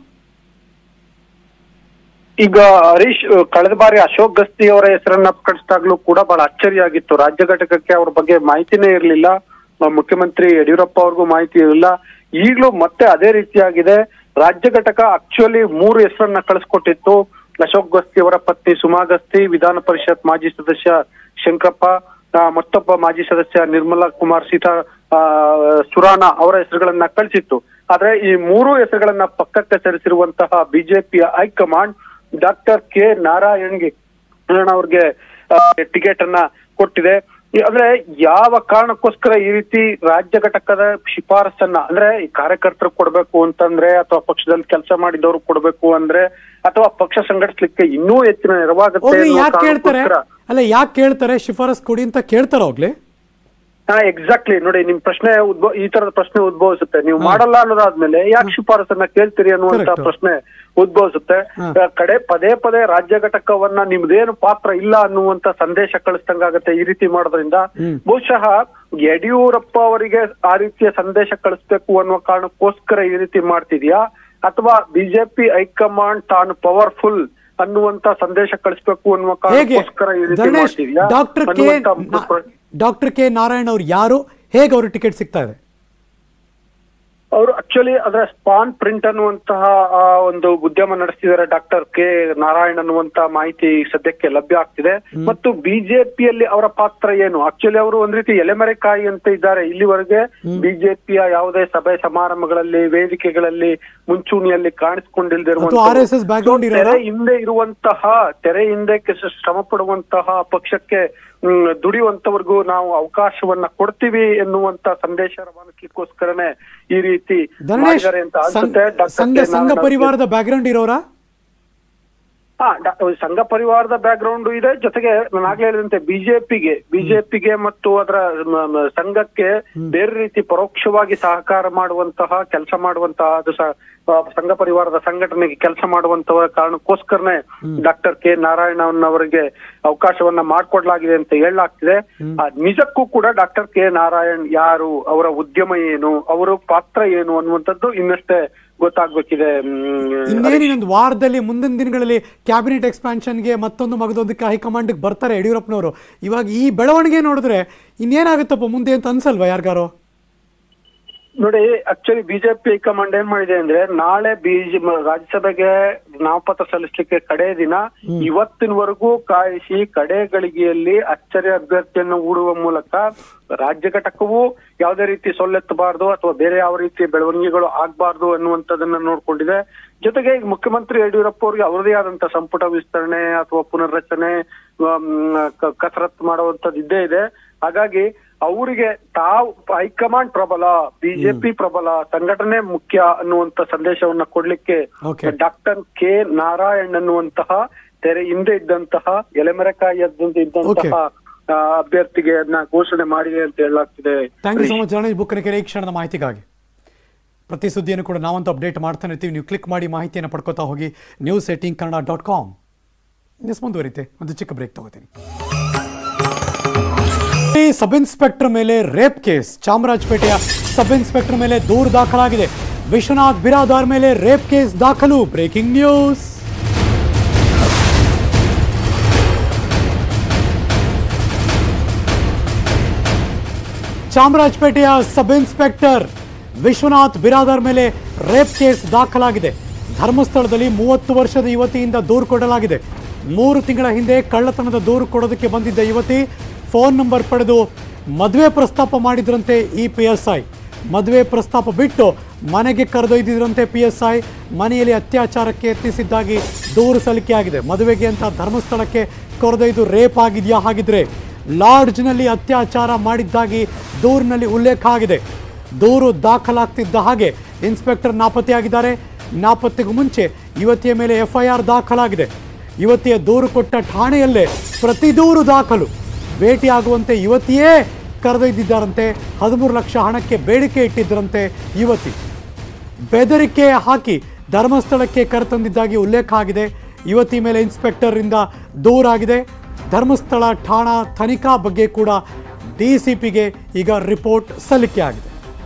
ಈಗ ಹರೀಶ್ ಕಳೆದ ಬಾರಿ ಅಶೋಕ್ ಗಸ್ತಿ ಅವರ ಹೆಸರನ್ನ ಪ್ರಕಟಿಸಿದಾಗ್ಲೂ ಕೂಡ ಬಹಳ ಅಚ್ಚರಿಯಾಗಿತ್ತು ರಾಜ್ಯ ಘಟಕಕ್ಕೆ ಅವ್ರ ಬಗ್ಗೆ ಮಾಹಿತಿನೇ ಇರಲಿಲ್ಲ ಮುಖ್ಯಮಂತ್ರಿ ಯಡಿಯೂರಪ್ಪ ಅವ್ರಿಗೂ ಮಾಹಿತಿ ಇರಲಿಲ್ಲ ಈಗಲೂ ಮತ್ತೆ ಅದೇ ರೀತಿಯಾಗಿದೆ ರಾಜ್ಯ ಘಟಕ ಆಕ್ಚುಲಿ ಮೂರು ಹೆಸರನ್ನ ಕಳಿಸ್ಕೊಟ್ಟಿತ್ತು ಅಶೋಕ್ ಗಸ್ತಿ ಅವರ ಪತ್ನಿ ಸುಮಾ ಗಸ್ತಿ ವಿಧಾನ ಪರಿಷತ್ ಮಾಜಿ ಸದಸ್ಯ ಶಂಕರಪ್ಪ ಆ, ಮತ್ತೊಬ್ಬ ಮಾಜಿ ಸದಸ್ಯ ನಿರ್ಮಲಾ ಕುಮಾರ್ ಸೀತಾ ಆ, ಸುರಾಣ ಅವರ ಹೆಸರುಗಳನ್ನ ಕಳಿಸಿತ್ತು ಆದ್ರೆ ಈ ಮೂರು ಹೆಸರುಗಳನ್ನ ಪಕ್ಕಕ್ಕೆ ಸರಿಸಿರುವಂತಹ ಬಿಜೆಪಿಯ ಹೈಕಮಾಂಡ್ ಡಾಕ್ಟರ್ ಕೆ ನಾರಾಯಣ್ಗೆ ನಾರಾಯಣ್ ಅವ್ರಿಗೆ ಟಿಕೆಟ್ ಅನ್ನ ಕೊಟ್ಟಿದೆ ಈ- ಅಂದ್ರೆ ಯಾವ ಕಾರಣಕ್ಕೋಸ್ಕರ ಈ ರೀತಿ ರಾಜ್ಯ ಘಟಕದ ಶಿಫಾರಸನ್ನ ಅಂದ್ರೆ ಈ ಕಾರ್ಯಕರ್ತರು ಕೊಡ್ಬೇಕು ಅಂತಂದ್ರೆ ಅಥವಾ ಪಕ್ಷದಲ್ಲಿ ಕೆಲಸ ಮಾಡಿದವರು ಕೊಡ್ಬೇಕು ಅಂದ್ರೆ ಅಥವಾ ಪಕ್ಷ ಸಂಘಟಿಸ್ಲಿಕ್ಕೆ ಇನ್ನೂ ಹೆಚ್ಚಿನ ನೆರವಾಗುತ್ತೆ ಹೋಗ್ಲಿ ಅನ್ನೋ ಯಾಕೆ ಕೇಳ್ತಾರೆ ಕಾರಣಕ್ಕೋಸ್ಕರ ಅಲ್ಲ ಯಾಕೆ ಕೇಳ್ತಾರೆ ಶಿಫಾರಸ್ ಕೊಡಿ ಅಂತ ಕೇಳ್ತಾರ ಹೋಗ್ಲಿ ಹಾ ಎಕ್ಸಾಕ್ಟ್ಲಿ ನೋಡಿ ನಿಮ್ ಪ್ರಶ್ನೆ ಉದ್ಭವ ಈ ತರದ ಪ್ರಶ್ನೆ ಉದ್ಭವಿಸುತ್ತೆ ನೀವು ಮಾಡಲ್ಲ ಅನ್ನೋದಾದ್ಮೇಲೆ ಯಾಕೆ ಶಿಫಾರಸನ್ನ ಕೇಳ್ತೀರಿ ಅನ್ನುವಂತ Correct. ಪ್ರಶ್ನೆ ಉದ್ಭವಿಸುತ್ತೆ ಹಾ. ಆ, ಕಡೆ ಪದೇ ಪದೇ ರಾಜ್ಯ ಘಟಕವನ್ನ ನಿಮ್ದೇನು ಪಾತ್ರ ಇಲ್ಲ ಅನ್ನುವಂತ ಸಂದೇಶ ಕಳಿಸ್ದಂಗಾಗತ್ತೆ ಈ ರೀತಿ ಮಾಡೋದ್ರಿಂದ ಬಹುಶಃ ಯಡಿಯೂರಪ್ಪ ಅವರಿಗೆ ಆ ರೀತಿಯ ಸಂದೇಶ ಕಳಿಸ್ಬೇಕು ಅನ್ನುವ ಕಾರಣಕ್ಕೋಸ್ಕರ ಈ ರೀತಿ ಮಾಡ್ತಿದ್ಯಾ ಅಥವಾ ಬಿಜೆಪಿ ಹೈಕಮಾಂಡ್ ತಾನು ಪವರ್ಫುಲ್ ಅನ್ನುವಂತ ಸಂದೇಶ ಕಳಿಸ್ಬೇಕು ಅನ್ನುವ ಹೇಗೆ ಕಾರಣಕ್ಕೋಸ್ಕರ ಈ ರೀತಿ ಧರಣೇಶ್ ಮಾಡ್ತಿದ್ಯಾ ಡಾಕ್ಟರ್ ಕೆ ಅನ್ನುವಂತ ಪ್ರ- ಡಾಕ್ಟರ್ ಕೆ ನಾರಾಯಣ್ ಅವ್ರು ಯಾರು ಹೇಗೆ ಅವರು ಟಿಕೆಟ್ ಸಿಗ್ತಾ ಇದೆ ಅವರು ಆಕ್ಚುಲಿ ಅದರ ಸ್ಪಾನ್ ಪ್ರಿಂಟ್ ಅನ್ನುವಂತಹ ಆ, ಒಂದು ಉದ್ಯಮ ನಡೆಸ್ತಿದ್ದಾರೆ ಡಾಕ್ಟರ್ ಕೆ ನಾರಾಯಣ್ ಅನ್ನುವಂತ ಮಾಹಿತಿ ಸದ್ಯಕ್ಕೆ ಲಭ್ಯ ಆಗ್ತಿದೆ ಮತ್ತು ಬಿಜೆಪಿಯಲ್ಲಿ ಅವರ ಪಾತ್ರ ಏನು ಆಕ್ಚುಲಿ ಅವರು ಒಂದ್ ರೀತಿ ಎಲೆಮರೆಕಾಯಿ ಅಂತ ಇದ್ದಾರೆ ಇಲ್ಲಿವರೆಗೆ ಬಿಜೆಪಿಯ ಯಾವುದೇ ಸಭೆ ಸಮಾರಂಭಗಳಲ್ಲಿ ವೇದಿಕೆಗಳಲ್ಲಿ ಮುಂಚೂಣಿಯಲ್ಲಿ ಕಾಣಿಸ್ಕೊಂಡಿಲ್ದಿರುವಂತ ಮತ್ತು RSS background ಇರೋರಾ? ತೆರೆ ಹಿಂದೆ ಇರುವಂತಹ ತೆರೆ ಹಿಂದೆ ಕೆಸ- ಶ್ರಮ ಪಡುವಂತಹ ಪಕ್ಷಕ್ಕೆ ಹ್ಮ್, ದುಡಿಯುವಂತವರಿಗೂ ನಾವು ಅವಕಾಶವನ್ನ ಕೊಡ್ತೀವಿ ಎನ್ನುವಂತ ಸಂದೇಶ ರವಾನಿಸ್ಲಿಕ್ಕೋಸ್ಕರನೇ ಈ ರೀತಿ ಧರಣೇಶ್ ಮಾಡಿದ್ದಾರೆ ಅಂತ ಅನ್ಸುತ್ತೆ ಸಂಘ ಡಾಕ್ಟರ್ ಸಂಘ ಕೆ ಸಂಘ ನಾರಾಯಣ್ ಪರಿವಾರದ ಬ್ಯಾಕ್ಗ್ರೌಂಡ್ ಇರೋರಾ ಹಾ ಡಾ- ಸಂಘ ಪರಿವಾರದ ಬ್ಯಾಕ್ ಗ್ರೌಂಡ್ ಇದೆ ಜೊತೆಗೆ ನಾನು ಆಗ್ಲೇ ಹೇಳಿದಂತೆ ಬಿಜೆಪಿಗೆ ಬಿಜೆಪಿಗೆ ಮತ್ತು ಅದರ ಮ- ಮ- ಸಂಘಕ್ಕೆ ಬೇರೆ ರೀತಿ ಪರೋಕ್ಷವಾಗಿ ಸಹಕಾರ ಮಾಡುವಂತಹ ಕೆಲಸ ಮಾಡುವಂತಹ ಅದು ಸ- ಆ, ಸಂಘ ಪರಿವಾರದ ಸಂಘಟನೆಗೆ ಕೆಲಸ ಮಾಡುವಂತಹ ಕಾರಣಕ್ಕೋಸ್ಕರನೇ ಡಾಕ್ಟರ್ ಕೆ ನಾರಾಯಣನ್ ಅವರಿಗೆ ಅವಕಾಶವನ್ನ ಮಾಡಿಕೊಡ್ಲಾಗಿದೆ ಅಂತ ಹೇಳಲಾಗ್ತಿದೆ ಆ, ನಿಜಕ್ಕೂ ಕೂಡ ಡಾಕ್ಟರ್ ಕೆ ನಾರಾಯಣ್ ಯಾರು ಅವರ ಉದ್ಯಮ ಏನು ಅವರ ಪಾತ್ರ ಏನು ಅನ್ನುವಂಥದ್ದು ಇನ್ನಷ್ಟೇ ಗೊತ್ತಾಗ್ಬೇಕಿದೆ ಹ್ಮ್, ಇನ್ನೇನು ಇನ್ನೊಂದು ವಾರದಲ್ಲಿ ಮುಂದಿನ ದಿನಗಳಲ್ಲಿ ಕ್ಯಾಬಿನೆಟ್ ಎಕ್ಸ್ಪಾನ್ಷನ್ಗೆ ಮತ್ತೊಂದು ಮಗದೊಂದಕ್ಕೆ ಹೈಕಮಾಂಡ್ಗೆ ಬರ್ತಾರೆ ಯಡಿಯೂರಪ್ಪನವರು ಇವಾಗ ಈ ಬೆಳವಣಿಗೆ ನೋಡಿದ್ರೆ ಇನ್ನೇನಾಗುತ್ತಪ್ಪ ಮುಂದೆ ಅಂತ ಅನ್ಸಲ್ವಾ ಯಾರಿಗಾರೋ ನೋಡಿ ಆಕ್ಚುಲಿ ಬಿಜೆಪಿ ಹೈಕಮಾಂಡ್ ಏನ್ ಮಾಡಿದೆ ಅಂದ್ರೆ ನಾಳೆ ಬಿಜೆ ರಾಜ್ಯಸಭೆಗೆ ನಾಮಪತ್ರ ಸಲ್ಲಿಸಲಿಕ್ಕೆ ಕಡೆ ದಿನ ಇವತ್ತಿನವರೆಗೂ ಕಾಯಿಸಿ ಕಡೆ ಗಳಿಗೆಯಲ್ಲಿ ಅಚ್ಚರಿ ಅಭ್ಯರ್ಥಿಯನ್ನು ಹೂಡುವ ಮೂಲಕ ರಾಜ್ಯ ಘಟಕವು ಯಾವುದೇ ರೀತಿ ಸೊಲ್ಲೆತ್ತಬಾರದು ಅಥವಾ ಬೇರೆ ಯಾವ ರೀತಿಯ ಬೆಳವಣಿಗೆಗಳು ಆಗ್ಬಾರ್ದು ಅನ್ನುವಂಥದ್ದನ್ನ ನೋಡ್ಕೊಂಡಿದೆ ಜೊತೆಗೆ ಈಗ ಮುಖ್ಯಮಂತ್ರಿ ಯಡಿಯೂರಪ್ಪ ಅವರಿಗೆ ಅವರದೇ ಆದಂತ ಸಂಪುಟ ವಿಸ್ತರಣೆ ಅಥವಾ ಪುನರ್ರಚನೆ ಆಮ್, ಕ- ಕಸರತ್ತು ಮಾಡುವಂತದ್ದು ಇದ್ದೇ ಇದೆ ಹಾಗಾಗಿ ಅವರಿಗೆ ತಾವು ಹೈಕಮಾಂಡ್ ಪ್ರಬಲ ಬಿಜೆಪಿ ಪ್ರಬಲ ಸಂಘಟನೆ ಮುಖ್ಯ ಅನ್ನುವಂತ ಸಂದೇಶವನ್ನ ಕೊಡ್ಲಿಕ್ಕೆ Okay. ಡಾಕ್ಟರ್ ಕೆ ನಾರಾಯಣ್ ಅನ್ನುವಂತಹ ತೆರೆ ಹಿಂದೆ ಇದ್ದಂತಹ ಎಲೆಮರೆಕಾಯಿ ಇದ್ದಂತಹ ಆ, ಅಭ್ಯರ್ಥಿಗೆ ಅದನ್ನ ಘೋಷಣೆ ಮಾಡಿದೆ ಅಂತ ಹೇಳಲಾಗ್ತಿದೆ thank you so much Ganesh Bukkanakere ಈ ಕ್ಷಣದ ಮಾಹಿತಿಗಾಗಿ ಪ್ರತಿ ಸುದ್ದಿಯನ್ನು ಕೂಡ ನಾವಂತೂ ಅಪ್ಡೇಟ್ ಮಾಡ್ತಾನೆ ಇರ್ತೀವಿ ನೀವು ಕ್ಲಿಕ್ ಮಾಡಿ ಮಾಹಿತಿಯನ್ನು ಪಡ್ಕೋತಾ ಹೋಗಿ news eighteen Kannada dot com news ಮುಂದುವರಿತೆ ಒಂದು ಚಿಕ್ಕ ಬ್ರೇಕ್ ತಗೋತೀನಿ ಈ ಸಬ್ ಇನ್ಸ್ಪೆಕ್ಟರ್ ಮೇಲೆ ರೇಪ್ ಕೇಸ್ ಚಾಮರಾಜಪೇಟೆಯ ಸಬ್ ಇನ್ಸ್ಪೆಕ್ಟರ್ ಮೇಲೆ ದೂರು ದಾಖಲಾಗಿದೆ ವಿಶ್ವನಾಥ್ ಬಿರಾದಾರ್ ಮೇಲೆ ರೇಪ್ ಕೇಸ್ ದಾಖಲು ಬ್ರೇಕಿಂಗ್ ನ್ಯೂಸ್ ಚಾಮರಾಜಪೇಟೆಯ ಸಬ್ ಇನ್ಸ್ಪೆಕ್ಟರ್ ವಿಶ್ವನಾಥ್ ಬಿರಾದರ್ ಮೇಲೆ ರೇಪ್ ಕೇಸ್ ದಾಖಲಾಗಿದೆ ಧರ್ಮಸ್ಥಳದಲ್ಲಿ ಮೂವತ್ತು ವರ್ಷದ ಯುವತಿಯಿಂದ ದೂರು ಕೊಡಲಾಗಿದೆ ಮೂರು ತಿಂಗಳ ಹಿಂದೆ ಕಳ್ಳತನದ ದೂರು ಕೊಡೋದಕ್ಕೆ ಬಂದಿದ್ದ ಯುವತಿ ಫೋನ್ ನಂಬರ್ ಪಡೆದು ಮದುವೆ ಪ್ರಸ್ತಾಪ ಮಾಡಿದ್ರಂತೆ ಈ ಪಿ ಎಸ್ ಐ ಮದುವೆ ಪ್ರಸ್ತಾಪ ಬಿಟ್ಟು ಮನೆಗೆ ಕರೆದೊಯ್ದಿದ್ರಂತೆ ಪಿ ಎಸ್ ಐ ಮನೆಯಲ್ಲಿ ಅತ್ಯಾಚಾರಕ್ಕೆ ಯತ್ನಿಸಿದ್ದಾಗಿ ದೂರು ಸಲ್ಲಿಕೆಯಾಗಿದೆ ಮದುವೆಗೆ ಅಂತ ಧರ್ಮಸ್ಥಳಕ್ಕೆ ಕರೆದೊಯ್ದು ರೇಪ್ ಆಗಿದೆಯಾ ಹಾಗಿದ್ರೆ ಲಾಡ್ಜ್ನಲ್ಲಿ ಅತ್ಯಾಚಾರ ಮಾಡಿದ್ದಾಗಿ ದೂರಿನಲ್ಲಿ ಉಲ್ಲೇಖ ಆಗಿದೆ ದೂರು ದಾಖಲಾಗ್ತಿದ್ದ ಹಾಗೆ ಇನ್ಸ್ಪೆಕ್ಟರ್ ನಾಪತ್ತೆಯಾಗಿದ್ದಾರೆ ನಾಪತ್ತೆಗೂ ಮುಂಚೆ ಯುವತಿಯ ಮೇಲೆ ಎಫ್ಐಆರ್ ದಾಖಲಾಗಿದೆ ಯುವತಿಯ ದೂರು ಕೊಟ್ಟ ಠಾಣೆಯಲ್ಲೇ ಪ್ರತಿ ದೂರು ದಾಖಲು ಭೇಟಿಯಾಗುವಂತೆ ಯುವತಿಯೇ ಕರೆದೊಯ್ದಿದ್ದಾರಂತೆ ಹದಿಮೂರು ಲಕ್ಷ ಹಣಕ್ಕೆ ಬೇಡಿಕೆ ಇಟ್ಟಿದ್ದರಂತೆ ಯುವತಿ ಬೆದರಿಕೆ ಹಾಕಿ ಧರ್ಮಸ್ಥಳಕ್ಕೆ ಕರೆತಂದಿದ್ದಾಗಿ ಉಲ್ಲೇಖ ಆಗಿದೆ ಯುವತಿ ಮೇಲೆ ಇನ್ಸ್ಪೆಕ್ಟರಿಂದ ದೂರಾಗಿದೆ ಧರ್ಮಸ್ಥಳ ಠಾಣಾ ತನಿಖಾ ಬಗ್ಗೆ ಕೂಡ ಡಿಸಿಪಿಗೆ ಈಗ ರಿಪೋರ್ಟ್ ಸಲ್ಲಿಕೆ ಆಗಿದೆ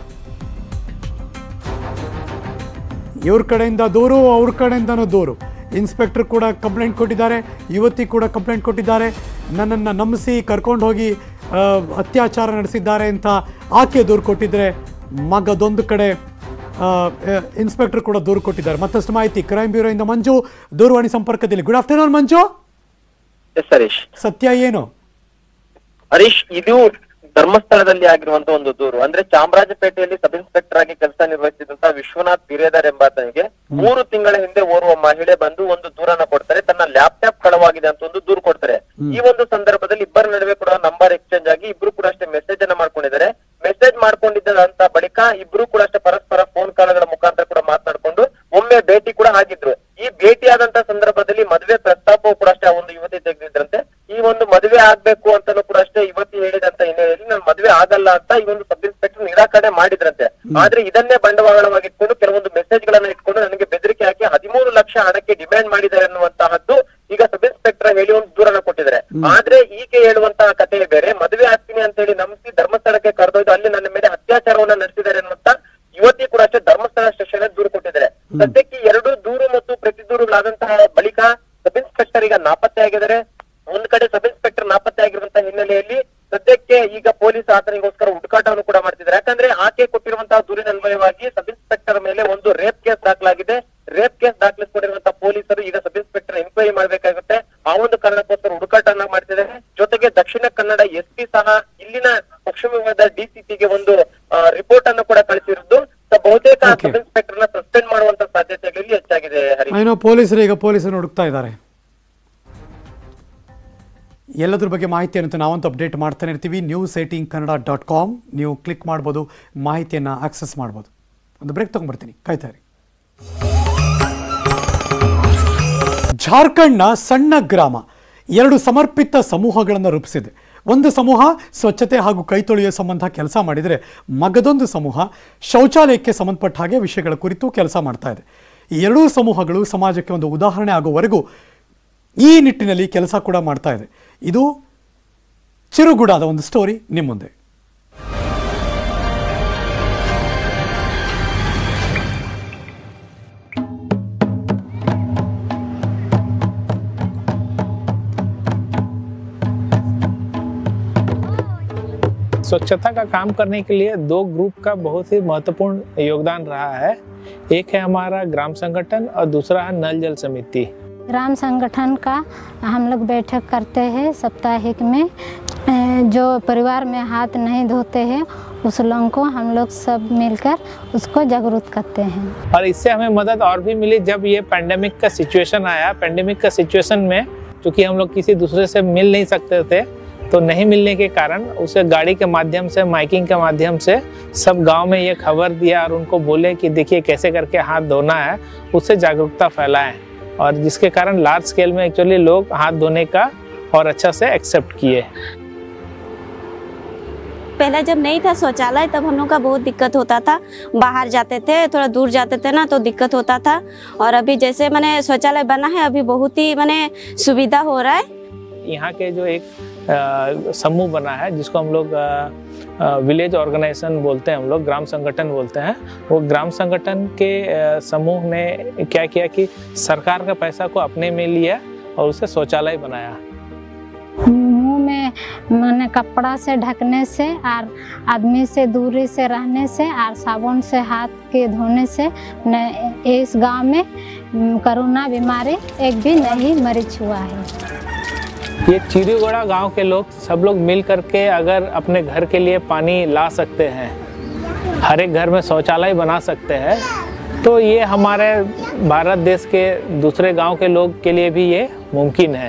ಇವ್ರ ಕಡೆಯಿಂದ ದೂರು ಅವ್ರ ಕಡೆಯಿಂದನೂ ದೂರು ಇನ್ಸ್ಪೆಕ್ಟರ್ ಕೂಡ ಕಂಪ್ಲೇಂಟ್ ಕೊಟ್ಟಿದ್ದಾರೆ ಯುವತಿ ಕೂಡ ಕಂಪ್ಲೇಂಟ್ ಕೊಟ್ಟಿದ್ದಾರೆ ನನ್ನನ್ನು ನಂಬಿಸಿ ಕರ್ಕೊಂಡು ಹೋಗಿ ಆ, ಅತ್ಯಾಚಾರ ನಡೆಸಿದ್ದಾರೆ ಅಂತ ಆಕೆ ದೂರು ಕೊಟ್ಟಿದ್ರೆ ಮಗದೊಂದು ಕಡೆ ಆ, ಆ, ಇನ್ಸ್ಪೆಕ್ಟರ್ ಕೂಡ ದೂರು ಕೊಟ್ಟಿದ್ದಾರೆ ಮತ್ತಷ್ಟು ಮಾಹಿತಿ ಕ್ರೈಮ್ ಬ್ಯೂರೋಯಿಂದ ಮಂಜು ದೂರವಾಣಿ ಸಂಪರ್ಕದಲ್ಲಿ good afternoon Manju yes Harish ಸತ್ಯ ಏನು ಹರೀಶ್ ಇದು ಧರ್ಮಸ್ಥಳದಲ್ಲಿ ಆಗಿರುವಂತ ಒಂದು ದೂರು ಅಂದ್ರೆ ಚಾಮರಾಜಪೇಟೆಯಲ್ಲಿ ಸಬ್ ಇನ್ಸ್ಪೆಕ್ಟರ್ ಆಗಿ ಕೆಲಸ ನಿರ್ವಹಿಸಿದಂತ ವಿಶ್ವನಾಥ್ ಬಿರೇದರ್ ಎಂಬಾತನಿಗೆ ಮೂರು ತಿಂಗಳ ಹಿಂದೆ ಓರ್ವ ಮಹಿಳೆ ಬಂದು ಒಂದು ದೂರನ್ನ ಕೊಡ್ತಾರೆ ತನ್ನ ಲ್ಯಾಪ್ಟಾಪ್ ಕಳವಾಗಿದೆ ಅಂತ ಒಂದು ದೂರು ಕೊಡ್ತಾರೆ ಈ ಒಂದು ಸಂದರ್ಭದಲ್ಲಿ ಇಬ್ಬರ ನಡುವೆ ಕೂಡ ನಂಬರ್ ಎಕ್ಸ್ಚೇಂಜ್ ಆಗಿ ಇಬ್ರು ಕೂಡ ಅಷ್ಟೇ ಮೆಸೇಜ್ ಅನ್ನ ಮಾಡ್ಕೊಂಡಿದ್ದಾರೆ ಮೆಸೇಜ್ ಮಾಡ್ಕೊಂಡಿದ್ದಂತ ಬಳಿಕ ಇಬ್ರು ಕೂಡ ಅಷ್ಟೇ ಪರಸ್ಪರ ಫೋನ್ ಕಾಲ್ಗಳ ಮುಖಾಂತರ ಕೂಡ ಮಾತನಾಡ್ಕೊಂಡು ಒಮ್ಮೆ ಭೇಟಿ ಕೂಡ ಆಗಿದ್ರು ಈ ಭೇಟಿಯಾದಂತ ಸಂದರ್ಭದಲ್ಲಿ ಮದುವೆ ಪ್ರಸ್ತಾಪವು ಕೂಡ ಅಷ್ಟೇ ಆ ಒಂದು ಯುವತಿ ತೆಗೆದಿದ್ರಂತೆ ಈ ಒಂದು ಮದುವೆ ಆಗ್ಬೇಕು ಅಂತಾನು ಕೂಡ ಅಷ್ಟೇ ಯುವತಿ ಹೇಳಿದಂತ ಹಿನ್ನೆಲೆಯಲ್ಲಿ ನಾನು ಮದುವೆ ಆಗಲ್ಲ ಅಂತ ಈ ಒಂದು ಸಬ್ ಇನ್ಸ್ಪೆಕ್ಟರ್ ನಿರಾಕರಣೆ ಮಾಡಿದ್ರಂತೆ ಆದ್ರೆ ಇದನ್ನೇ ಬಂಡವಾಳವಾಗಿಟ್ಕೊಂಡು ಕೆಲವೊಂದು ಮೆಸೇಜ್ ಗಳನ್ನ ಇಟ್ಕೊಂಡು ನನಗೆ ಬೆದರಿಕೆ ಹಾಕಿ ಹದಿಮೂರು ಲಕ್ಷ ಹಣಕ್ಕೆ ಡಿಮ್ಯಾಂಡ್ ಮಾಡಿದ್ದಾರೆ ಅನ್ನುವಂತಹದ್ದು ಈಗ ಸಬ್ ಇನ್ಸ್ಪೆಕ್ಟರ್ ಹೇಳಿ ಒಂದು ದೂರನ್ನ ಕೊಟ್ಟಿದ್ದಾರೆ ಆದ್ರೆ ಈಕೆ ಹೇಳುವಂತಹ ಕಥೆ ಬೇರೆ ಮದುವೆ ಆಗ್ತೀನಿ ಅಂತ ಹೇಳಿ ನಂಬಿಸಿ ಧರ್ಮಸ್ಥಳಕ್ಕೆ ಕರೆದೊಯ್ದು ಅಲ್ಲಿ ನನ್ನ ಮೇಲೆ ಅತ್ಯಾಚಾರವನ್ನ ನಡೆಸಿದ್ದಾರೆ ಅನ್ನುವಂತ ಯುವತಿ ಕೂಡ ಅಷ್ಟೇ ಧರ್ಮಸ್ಥಳ ಸ್ಟೇಷನ್ ದೂರು ಕೊಟ್ಟಿದ್ದಾರೆ ಸದ್ಯಕ್ಕೆ ಎರಡು ದೂರು ಮತ್ತು ಪ್ರತಿ ದೂರುಗಳಾದಂತಹ ಬಳಿಕ ಸಬ್ ಇನ್ಸ್ಪೆಕ್ಟರ್ ಈಗ ನಾಪತ್ತೆ ಆಗಿದ್ದಾರೆ ಒಂದ್ ಕಡೆ ಸಬ್ ಇನ್ಸ್ಪೆಕ್ಟರ್ ನಾಪತ್ತೆ ಆಗಿರುವಂತಹ ಹಿನ್ನೆಲೆಯಲ್ಲಿ ಸದ್ಯಕ್ಕೆ ಈಗ ಪೊಲೀಸ್ ಆತನಿಗೋಸ್ಕರ ಹುಡುಕಾಟವನ್ನು ಕೂಡ ಮಾಡ್ತಿದ್ದಾರೆ ಯಾಕಂದ್ರೆ ಆಕೆ ಕೊಟ್ಟಿರುವಂತಹ ದೂರಿನ ಅನ್ವಯವಾಗಿ ಸಬ್ ಇನ್ಸ್ಪೆಕ್ಟರ್ ಮೇಲೆ ಒಂದು ರೇಪ್ ಕೇಸ್ ದಾಖಲಾಗಿದೆ ರೇಪ್ ಕೇಸ್ ದಾಖಲಿಸಿಕೊಂಡಿರುವಂತಹ ಪೊಲೀಸರು ಈಗ ಸಬ್ ಇನ್ಸ್ಪೆಕ್ಟರ್ ಎನ್ಕ್ವೈರಿ ಮಾಡ್ಬೇಕಾಗುತ್ತೆ ಆ ಒಂದು ಕಾರಣಕ್ಕೋಸ್ಕರ ಹುಡುಕಾಟವನ್ನ ಮಾಡ್ತಿದ್ದಾರೆ ಜೊತೆಗೆ ದಕ್ಷಿಣ ಕನ್ನಡ ಎಸ್ ಪಿ ಸಹ ಇಲ್ಲಿನ ಪಶ್ಚಿಮ ವಿಭಾಗದ ಡಿಸಿಪಿಗೆ ಒಂದು ರಿಪೋರ್ಟ್ ಅನ್ನು ಕೂಡ ಕಳಿಸಿರುವುದು ಸೊ ಬಹುತೇಕ Okay. ಸಬ್ ಇನ್ಸ್ಪೆಕ್ಟರ್ ನ ಸಸ್ಪೆಂಡ್ ಮಾಡುವಂತ ಸಾಧ್ಯತೆಗಳು ಇಲ್ಲಿ ಹೆಚ್ಚಾಗಿದೆ ಹರಿ ಏನೋ ಪೊಲೀಸರು ಈಗ ಪೊಲೀಸರು ಹುಡುಕ್ತಾ ಇದ್ದಾರೆ ಎಲ್ಲದ್ರ ಬಗ್ಗೆ ಮಾಹಿತಿಯನ್ನು ನಾವಂತೂ ಅಪ್ಡೇಟ್ ಮಾಡ್ತಾನೆ ಇರ್ತೀವಿ news eighteen Kannada dot com ನೀವು ಕ್ಲಿಕ್ ಮಾಡ್ಬೋದು ಮಾಹಿತಿಯನ್ನು ಆಕ್ಸೆಸ್ ಮಾಡ್ಬೋದು ಒಂದು ಬ್ರೇಕ್ ತೊಗೊಂಡ್ಬರ್ತೀನಿ ಕಾಯ್ತಾ ಇರಿ ಜಾರ್ಖಂಡ್ನ ಸಣ್ಣ ಗ್ರಾಮ ಎರಡು ಸಮರ್ಪಿತ ಸಮೂಹಗಳನ್ನು ರೂಪಿಸಿದೆ ಒಂದು ಸಮೂಹ ಸ್ವಚ್ಛತೆ ಹಾಗೂ ಕೈ ತೊಳೆಯುವ ಸಂಬಂಧ ಕೆಲಸ ಮಾಡಿದರೆ ಮಗದೊಂದು ಸಮೂಹ ಶೌಚಾಲಯಕ್ಕೆ ಸಂಬಂಧಪಟ್ಟ ಹಾಗೆ ವಿಷಯಗಳ ಕುರಿತು ಕೆಲಸ ಮಾಡ್ತಾ ಇದೆ ಈ ಎರಡೂ ಸಮೂಹಗಳು ಸಮಾಜಕ್ಕೆ ಒಂದು ಉದಾಹರಣೆ ಆಗುವವರೆಗೂ ಈ ನಿಟ್ಟಿನಲ್ಲಿ ಕೆಲಸ ಕೂಡ ಮಾಡ್ತಾ ಇದೆ ಇದು ಚಿರುಗುಡಾದ ಒಂದು ಸ್ಟೋರಿ ನಿಮ್ಮ ಮುಂದೆ स्वच्छता का काम करने के लिए दो ग्रुप का बहुत ही महत्वपूर्ण योगदान रहा है एक है हमारा ग्राम संगठन और दूसरा है नल जल समिति ग्राम संगठन का हम लोग बैठक करते हैं साप्ताहिक में अ, जो परिवार में हाथ नहीं धोते हैं उस लोगों को हम लोग सब मिलकर उसको जागरूक करते हैं और इससे हमें मदद और भी मिली जब ये पेंडेमिक का सिचुएशन आया पेंडेमिक का सिचुएशन में क्योंकि हम लोग किसी दूसरे से मिल नहीं सकते थे तो नहीं मिलने के कारण उसे गाड़ी के माध्यम से माइकिंग के माध्यम से सब गांव में ये खबर दिया और उनको बोले कि देखिए कैसे करके हाथ धोना है उससे जागरूकता फैलाएं और जिसके कारण लार्ज स्केल में एक्चुअली लोग हाथ धोने का और अच्छा से एक्सेप्ट किए पहले जब नहीं था शौचालय तब हम लोग का बहुत दिक्कत होता था बाहर जाते थे थोड़ा दूर जाते थे ना तो दिक्कत होता था और अभी जैसे मैंने शौचालय बना है अभी बहुत ही मैंने सुविधा हो रहा है यहाँ के जो एक अ, समूह बना है जिसको हम लोग विलेज ऑर्गेनाइजेशन बोलते हैं हम लोग ग्राम संगठन बोलते हैं वो ग्राम संगठन के अ, समूह ने क्या किया कि सरकार का पैसा को अपने में लिया और उसे शौचालय बनाया मुंह में मैंने कपड़ा से ढकने से और आदमी से दूरी से रहने से और साबुन से हाथ के धोने से न- इस गांव में उम, कोरोना बीमारी एक भी नहीं मरीज हुआ है ये चिरीगोड़ा गांव के लोग सब लोग मिल करके अगर अपने घर के लिए पानी ला सकते हैं हर एक घर में शौचालय बना सकते हैं तो ये हमारे भारत देश के दूसरे गांव के लोग के लिए भी ये मुमकिन है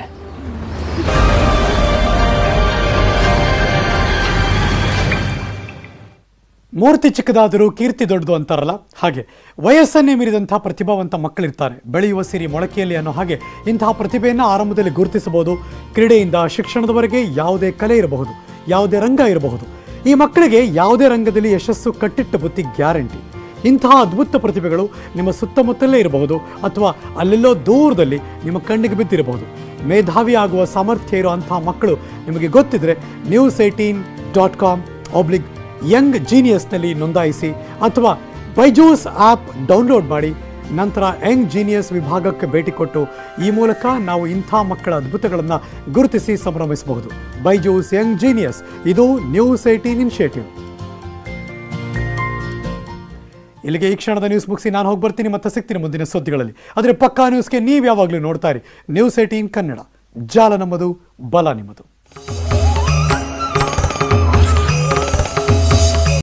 ಮೂರ್ತಿ ಚಿಕ್ಕದಾದರೂ ಕೀರ್ತಿ ದೊಡ್ಡದು ಅಂತಾರಲ್ಲ ಹಾಗೆ ವಯಸ್ಸನ್ನೇ ಮೀರಿದಂಥ ಪ್ರತಿಭಾವಂತ ಮಕ್ಕಳಿರ್ತಾರೆ ಬೆಳೆಯುವ ಸಿರಿ ಮೊಳಕೆಯಲ್ಲಿ ಅನ್ನೋ ಹಾಗೆ ಇಂತಹ ಪ್ರತಿಭೆಯನ್ನು ಆರಂಭದಲ್ಲಿ ಗುರುತಿಸಬಹುದು ಕ್ರೀಡೆಯಿಂದ ಶಿಕ್ಷಣದವರೆಗೆ ಯಾವುದೇ ಕಲೆ ಇರಬಹುದು ಯಾವುದೇ ರಂಗ ಇರಬಹುದು ಈ ಮಕ್ಕಳಿಗೆ ಯಾವುದೇ ರಂಗದಲ್ಲಿ ಯಶಸ್ಸು ಕಟ್ಟಿಟ್ಟ ಬುತ್ತಿ ಗ್ಯಾರಂಟಿ ಇಂತಹ ಅದ್ಭುತ ಪ್ರತಿಭೆಗಳು ನಿಮ್ಮ ಸುತ್ತಮುತ್ತಲೇ ಇರಬಹುದು ಅಥವಾ ಅಲ್ಲೆಲ್ಲೋ ದೂರದಲ್ಲಿ ನಿಮ್ಮ ಕಣ್ಣಿಗೆ ಬಿದ್ದಿರಬಹುದು ಮೇಧಾವಿ ಆಗುವ ಸಾಮರ್ಥ್ಯ ಇರೋ ಅಂತಹ ಮಕ್ಕಳು ನಿಮಗೆ ಗೊತ್ತಿದ್ರೆ ನ್ಯೂಸ್ ಏಯ್ಟೀನ್ ಡಾಟ್ ಕಾಮ್ ಒಬ್ಲಿಗ್ ಯಂಗ್ ಜೀನಿಯಸ್ನಲ್ಲಿ ನೋಂದಾಯಿಸಿ ಅಥವಾ ಬೈಜೂಸ್ ಆ್ಯಪ್ ಡೌನ್ಲೋಡ್ ಮಾಡಿ ನಂತರ ಯಂಗ್ ಜೀನಿಯಸ್ ವಿಭಾಗಕ್ಕೆ ಭೇಟಿ ಕೊಟ್ಟು ಈ ಮೂಲಕ ನಾವು ಇಂಥ ಮಕ್ಕಳ ಅದ್ಭುತಗಳನ್ನು ಗುರುತಿಸಿ ಸಂಭ್ರಮಿಸಬಹುದು ಬೈಜೂಸ್ ಯಂಗ್ ಜೀನಿಯಸ್ ಇದು ನ್ಯೂಸ್ ಏಯ್ಟೀನ್ ಇನಿಷಿಯೇಟಿವ್ ಇಲ್ಲಿಗೆ ಈ ಕ್ಷಣದ ನ್ಯೂಸ್ ಮುಗಿಸಿ ನಾನು ಹೋಗಿ ಬರ್ತೀನಿ ಮತ್ತೆ ಸಿಗ್ತೀನಿ ಮುಂದಿನ ಸುದ್ದಿಗಳಲ್ಲಿ ಆದರೆ ಪಕ್ಕಾ ನ್ಯೂಸ್ಗೆ ನೀವು ಯಾವಾಗಲೂ ನೋಡ್ತಾ ಇರಿ ನ್ಯೂಸ್ ಏಯ್ಟೀನ್ ಕನ್ನಡ ಜಾಲ ನಮ್ಮದು ಬಲ ನಿಮ್ಮದು